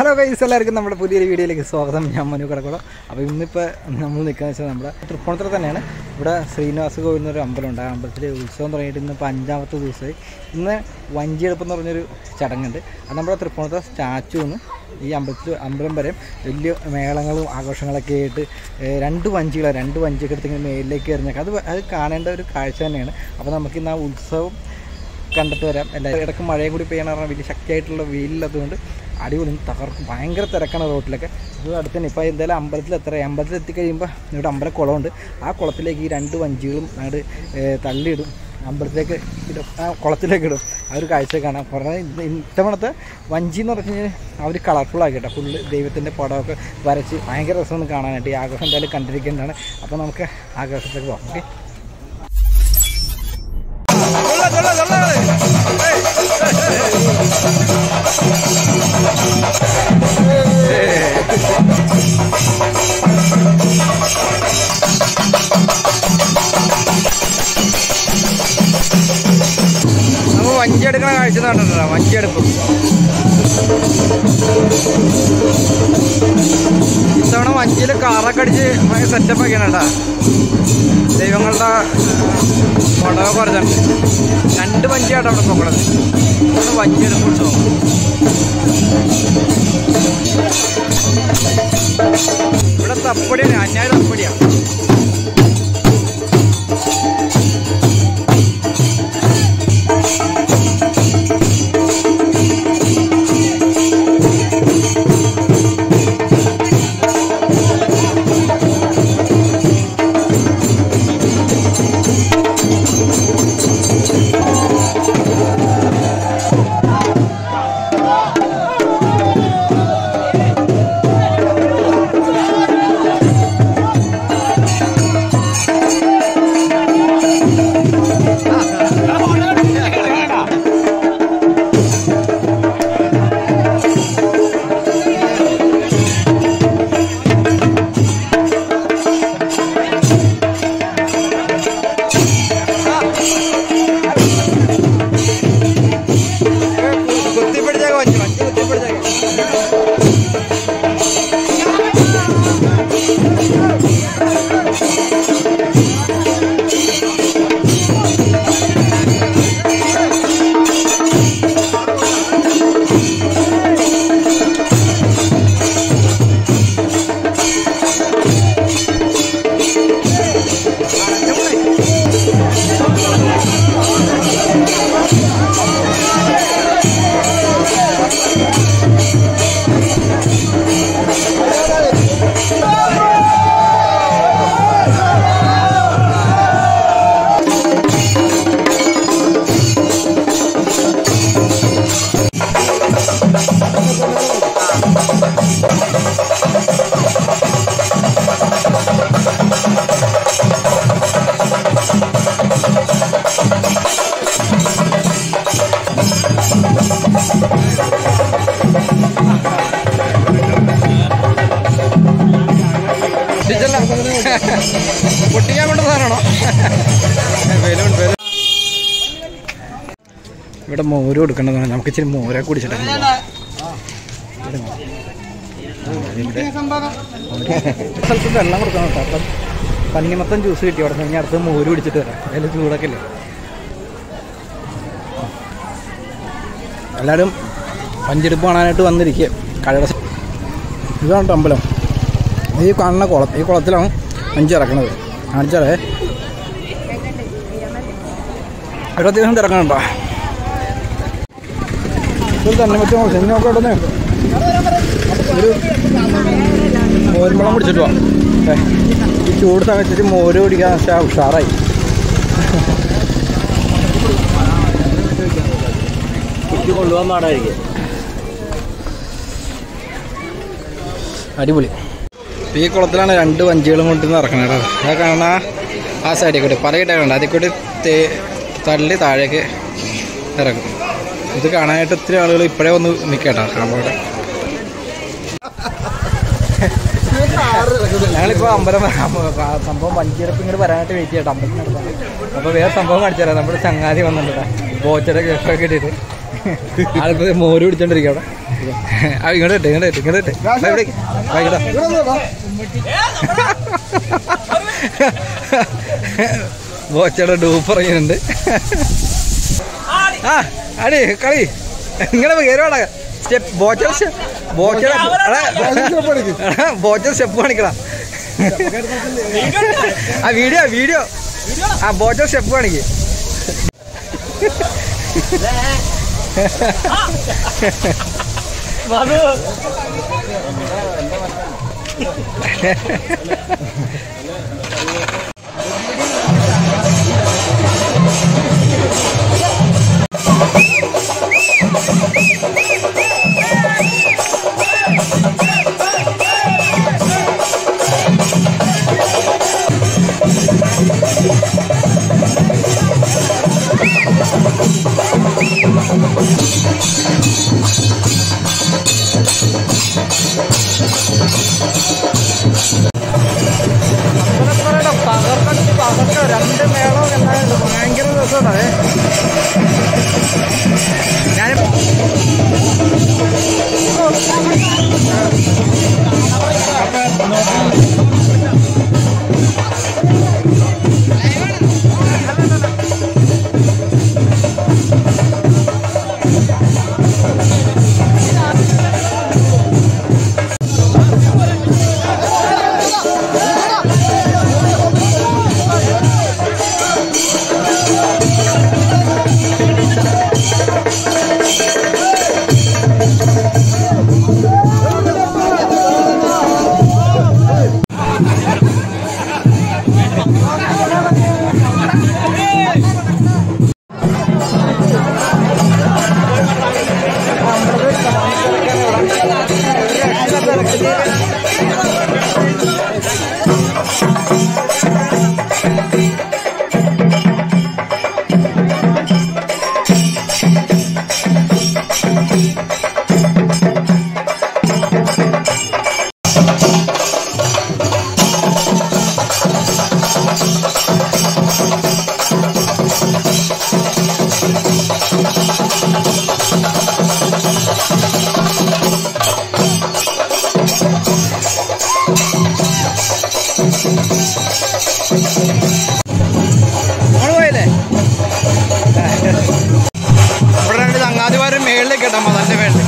Hello guys എല്ലാവർക്കും നമ്മുടെ പുതിയൊരു വീഡിയോയിലേക്ക് സ്വാഗതം ഞാൻ മനു കടക്കുളം അപ്പോൾ ഇന്നിപ്പോൾ നമ്മൾ നിൽക്കുന്നത് വെച്ചാൽ നമ്മുടെ തൃപ്പൂണിത്തുറ തന്നെയാണ് ഇവിടെ ശ്രീനിവാസ കോവിൽ എന്നൊരു അമ്പലമുണ്ട് ആ അമ്പലത്തിൽ ഉത്സവം തുടങ്ങിയിട്ട് ഇന്നിപ്പോൾ അഞ്ചാമത്തെ ദിവസമായി ഇന്ന് വഞ്ചിയെടുപ്പ് എന്ന് പറഞ്ഞൊരു ചടങ്ങുണ്ട് അത് നമ്മുടെ തൃപ്പൂണിത്തുറ സ്റ്റാച്ചു നിന്ന് ഈ അമ്പലത്തിൽ അമ്പലം വരെ വലിയ മേളങ്ങളും ആഘോഷങ്ങളൊക്കെ ആയിട്ട് ഏഹ്, രണ്ട് വഞ്ചികളാണ് രണ്ട് വഞ്ചിയൊക്കെ എടുത്ത് ഇങ്ങനെ മേലിലേക്ക് എറിഞ്ഞേക്കാം അത് വ- അത് കാണേണ്ട ഒരു കാഴ്ച തന്നെയാണ് അപ്പോൾ നമുക്ക് ഇന്ന് ആ ഉത്സവം കണ്ടിട്ട് വരാം എല്ലാവരും ഇടയ്ക്ക് മഴയും കൂടി പെയ്യണ കാരണം വലിയ ശക്തിയായിട്ടുള്ള വെയിലില്ലാത്തതുകൊണ്ട് അടിപൊളി തകർക്കും ഭയങ്കര തിരക്കാണ് റോട്ടിലൊക്കെ അത് അടുത്ത് തന്നെ ഇപ്പോൾ എന്തായാലും അമ്പലത്തിൽ എത്ര അമ്പലത്തിൽ എത്തിക്കഴിയുമ്പോൾ ഇവിടെ അമ്പല കുളമുണ്ട് ആ കുളത്തിലേക്ക് ഈ രണ്ട് വഞ്ചികളും അങ്ങോട്ട് തള്ളിയിടും അമ്പലത്തിലേക്ക് ഇടും ആ കുളത്തിലേക്ക് ഇടും ആ ഒരു കാഴ്ച കാണാം കുറേ ഇത് ഇത്തവണത്തെ വഞ്ചി എന്ന് പറഞ്ഞു കഴിഞ്ഞാൽ അവർ കളർഫുൾ ആക്കി കേട്ടോ ഫുള്ള് ദൈവത്തിൻ്റെ പടമൊക്കെ വരച്ച് ഭയങ്കര രസമൊന്നും കാണാനായിട്ട് ഈ ആഘോഷം എന്തായാലും കണ്ടിരിക്കേണ്ടതാണ് അപ്പോൾ നമുക്ക് ആഘോഷത്തേക്ക് പോകാം ഓക്കെ നമ്മൾ വഞ്ചി എടുക്കണ കാഴ്ച കണ്ടിട്ടുണ്ടോ വഞ്ചി എടുക്കും ഇത്തവണ വഞ്ചിയിൽ കാറൊക്കെ അടിച്ച് ഭയങ്കര സെറ്റപ്പ് ഒക്കെയാണ് കേട്ടോ ദൈവങ്ങളുടെ പടവ കുറച്ചുണ്ട് രണ്ട് വഞ്ചിയാട്ടോ അവിടെ പോകണത് ഇതാണ് വഞ്ചി എടുക്കും ഉത്സവം ഇവിടെ തപ്പടിയാണ് അഞ്ഞായിരം തപ്പടിയാണ് കുത്തിപ്പിടിച്ചേക്ക് വഞ്ചി വഞ്ചി കുത്തിപ്പിടിച്ചേക്ക് പൊട്ടിച്ചല്ല പൊട്ടിക്കാൻ വേണ്ട സാധനമാണോ ബലൂൺ ബലൂൺ ഇവിടെ മോര് കൊടുക്കേണ്ടതാണ് നമുക്ക് ഇച്ചിരി മോരെ കുടിച്ചിട്ട് സ്ഥലത്ത് വെള്ളം കൊടുക്കണം കേട്ടോ അപ്പം പന്നിമത്തം ജ്യൂസ് കിട്ടി അവിടെ നിന്ന് അടുത്ത് മോര് കുടിച്ചിട്ട് വരാം അതിൽ ചൂടൊക്കെ അല്ലേ എല്ലാവരും പഞ്ചെടുപ്പ് കാണാനായിട്ട് വന്നിരിക്കുക കഴയുടെ ഇതാണ് ട്ടോ അമ്പലം ഈ കാണുന്ന കുളം ഈ കുളത്തിലാണ് അഞ്ച് ഇറക്കണത് കാണിച്ചാലേ ഒരു അത്യാവശ്യം തിരക്കണുണ്ടോ ഒരു തന്നെ പറ്റുമോ ചെന്നൊക്കെ ഉടനെ ഒരു മോരുമ്പളം കുടിച്ചിട്ട് പോവാം ഏ, ഈ ചൂട് സമയത്ത് മോര് കുടിക്കാൻ പക്ഷേ ഉഷാറായി കൊണ്ടുപോകാൻ പാടായിരിക്കും അടിപൊളി ഈ കുളത്തിലാണ് രണ്ട് വഞ്ചികളും കൊണ്ടുവന്ന് ഇറക്കണത് കേട്ടോ അത് കാണാ ആ സൈഡിൽ കൂടി പല കിട്ടാറുണ്ട് അതിൽ കൂടി തേ തള്ളി താഴേക്ക് ഇറക്കും ഇത് കാണാനായിട്ട് ഒത്തിരി ആളുകൾ ഇപ്പോഴേ ഒന്ന് നിൽക്കട്ടോ അവിടെ ഞങ്ങളിപ്പോൾ അമ്പലം അമ്പ- ആ സംഭവം വഞ്ചിയെടുപ്പ് ഇങ്ങോട്ട് വരാനായിട്ട് വെയിറ്റ് ചെയ്യട്ടെ അമ്പലത്തിനടുത്താണ് അപ്പോൾ വേറെ സംഭവം കാണിച്ചു തരാം നമ്മുടെ ചങ്ങാതി വന്നിട്ടുണ്ട് ബോച്ചയുടെ കേസൊക്കെ ഇട്ടിട്ട് ആളിപ്പോ മോര് പിടിച്ചോണ്ടിരിക്കുക അവിടെ ആ ഇങ്ങോട്ട് ഇട്ട് ഇങ്ങോട്ട് ഇട്ട് ഇങ്ങോട്ട് ഇട്ട് ദാ ഇവിടേക്ക്. വാ ഇങ്ങോട്ട്. ബോച്ചയുടെ ഡൂപ്പ് ഇറങ്ങിയിട്ടുണ്ട് ആ അടി കളി ഇങ്ങനെ കയറുവാടാ സ്റ്റെപ്പ് ബോച്ചയുടെ സ്റ്റെ- ബോച്ചയുടെ എടാ, ബോച്ചയുടെ സ്റ്റെപ്പ് കാണിക്കടാ ആ വീഡിയോ വീഡിയോ ആ ബോച്ചയുടെ സ്റ്റെപ്പ് കാണിക്ക് രണ്ട് മേളം എന്നാണ് ഭയങ്കര രസമാണ് ഞാൻ അങ്ങോട്ട് പോയില്ലേ ഇവിടെ രണ്ട് ചങ്ങാതിമാര് മേളിലേക്ക് ഇട്ടാ മതന്റെ മേളിൽ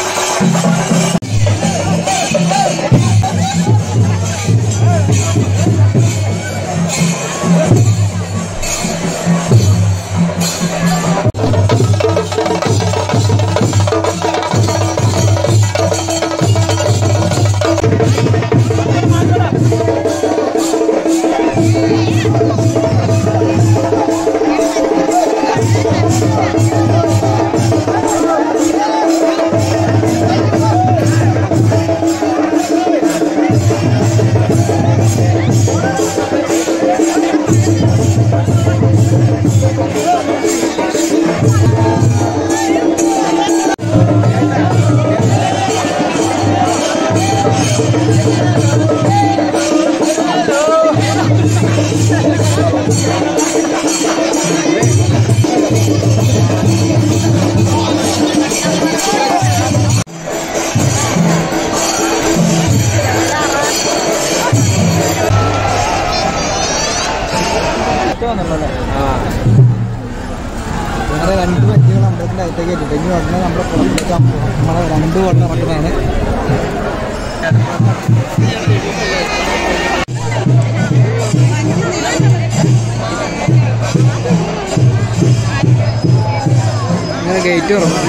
ഞങ്ങളുടെ രണ്ട് വണ്ടികൾ അമ്പലത്തിൻ്റെ അകത്തേക്ക് എത്തിയിട്ട് ഇനി ഉടനെ നമ്മുടെ പുറത്തേക്ക് നമ്മളെ രണ്ട് വണ്ണം ഇറക്കുന്നതാണ് ഇങ്ങനെ ഗേറ്റ് തുറന്നു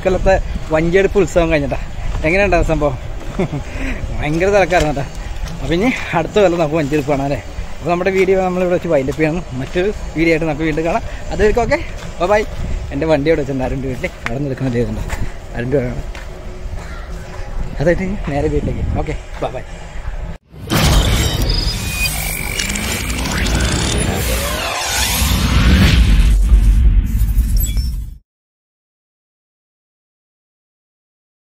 ഇക്കൊല്ലത്തെ വഞ്ചിയെടുപ്പ് ഉത്സവം കഴിഞ്ഞിട്ടാ എങ്ങനെയുണ്ടാവും സംഭവം ഭയങ്കര തിരക്കായിരുന്നു കേട്ടോ അപ്പം ഇനി അടുത്ത കൊല്ലം നമുക്ക് വഞ്ചിയെടുപ്പ് കാണാം അല്ലേ അപ്പോൾ നമ്മുടെ വീഡിയോ നമ്മളിവിടെ വെച്ച് വൈൻഡപ്പ് ചെയ്യണം മറ്റൊരു വീഡിയോ ആയിട്ട് നമുക്ക് വീണ്ടും കാണാം അതുവരെക്കും ഓക്കെ ബൈ എൻ്റെ വണ്ടി അവിടെ വെച്ചിട്ടുണ്ട് അരുണ്ട് വീട്ടിൽ അവിടെ നിന്ന് എടുക്കുന്ന ചെയ്തിട്ടുണ്ട് അരുണ്ട് വേണം അതായിട്ട് നേരെ വീട്ടിലേക്ക് ഓക്കെ ബൈ